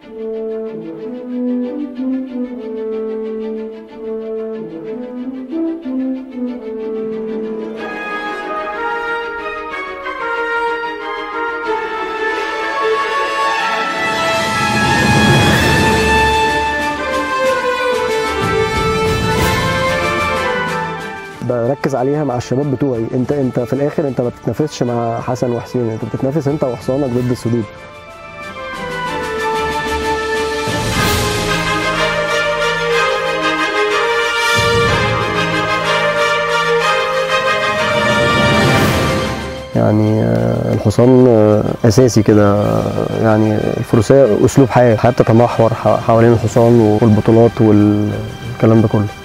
بركز عليها مع الشباب بتوعي انت انت في الاخر انت ما بتتنافسش مع حسن وحسين انت بتتنافس انت وحصانك ضد السدود يعني آه، الحصان آه، اساسي كده آه، يعني الفروسيه اسلوب حياه حياه تتمحور ح- حوالين الحصان والبطولات والكلام ده كله